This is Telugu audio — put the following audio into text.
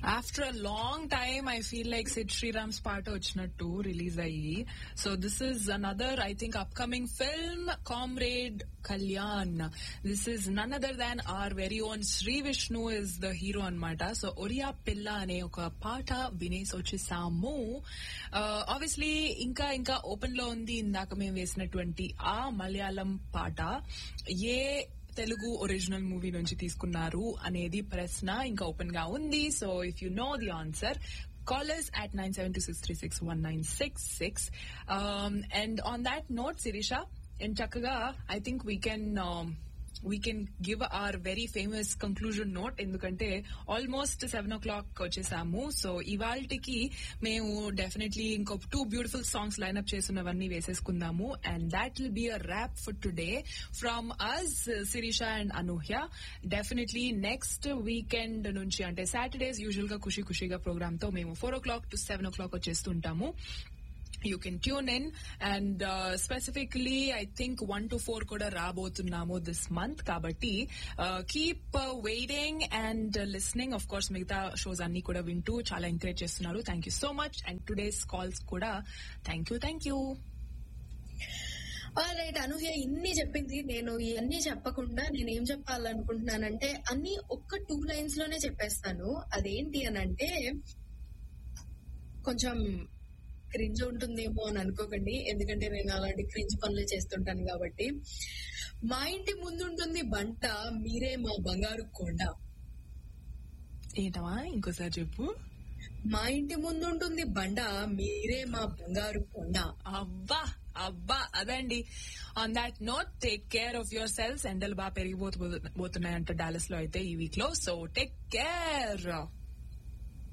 after a long time I feel like Sid Sriram's పాట వచ్చినట్టు రిలీజ్ అయ్యి so this is another I think upcoming film Comrade Kalyan this is none other than our very own Sri Vishnu is the hero అనమాట సో ఒరియా పిల్ల అనే ఒక పాట వినేసి వచ్చేసాము ఆబ్వియస్లీ ఇంకా ఇంకా ఓపెన్ లో ఉంది ఇందాక మేము వేసినటువంటి ఆ మలయాళం పాట ఏ తెలుగు ఒరిజినల్ మూవీ నుంచి తీసుకున్నారు అనేది ప్రశ్న ఇంకా ఓపెన్ గా ఉంది so if you know the answer callers at nine seven two six three six one nine six six and on that note Shirisha and చక్కగా I think we can we can give our very famous conclusion note ఎందుకంటే ఆల్మోస్ట్ సెవెన్ ఓ క్లాక్ వచ్చేసాము సో ఇవాళకి మేము డెఫినెట్లీ ఇంకో టూ బ్యూటిఫుల్ సాంగ్స్ లైన్అప్ చేస్తున్నవన్నీ వేసేసుకుందాము and that will be a wrap for today from us Shirisha and Anuhya definitely next weekend నుంచి అంటే సాటర్డేస్ యూజువల్ గా ఖుషి ఖుషిగా ప్రోగ్రామ్ తో మేము four o'clock to seven o'clock వచ్చేస్తుంటాము you can tune in and specifically I think one to four కూడా రాబోతున్నాము దిస్ మంత్ కాబట్టి keep waiting and listening of course మిగతా షోస్ అన్ని కూడా వింటూ చాలా ఎంకరేజ్ చేస్తున్నారు thank you so much and today's calls కూడా thank you thank you right Anuhya ఇన్ని చెప్పింది నేను ఇవన్నీ చెప్పకుండా నేను ఏం చెప్పాలనుకుంటున్నానంటే అన్ని ఒక్క టూ లైన్స్ లోనే చెప్పేస్తాను అదేంటి అని అంటే కొంచెం క్రింజ్ ఉంటుందేమో అని అనుకోకండి ఎందుకంటే నేను అలాంటి క్రింజ్ పనులు చేస్తుంటాను కాబట్టి మా ఇంటి ముందు ఉంటుంది బంట మీరే మా బంగారు కొండ ఏంటవా ఇంకోసారి చెప్పు మా ఇంటి ముందు ఉంటుంది బండ మీరే మా బంగారు కొండ అబ్బా అబ్బా అదండి on that note take care of yourselves ఎండలు బాగా పెరిగిపోతున్నాయంట డాలస్ లో అయితే ఈ వీక్ లో సో టేక్ కేర్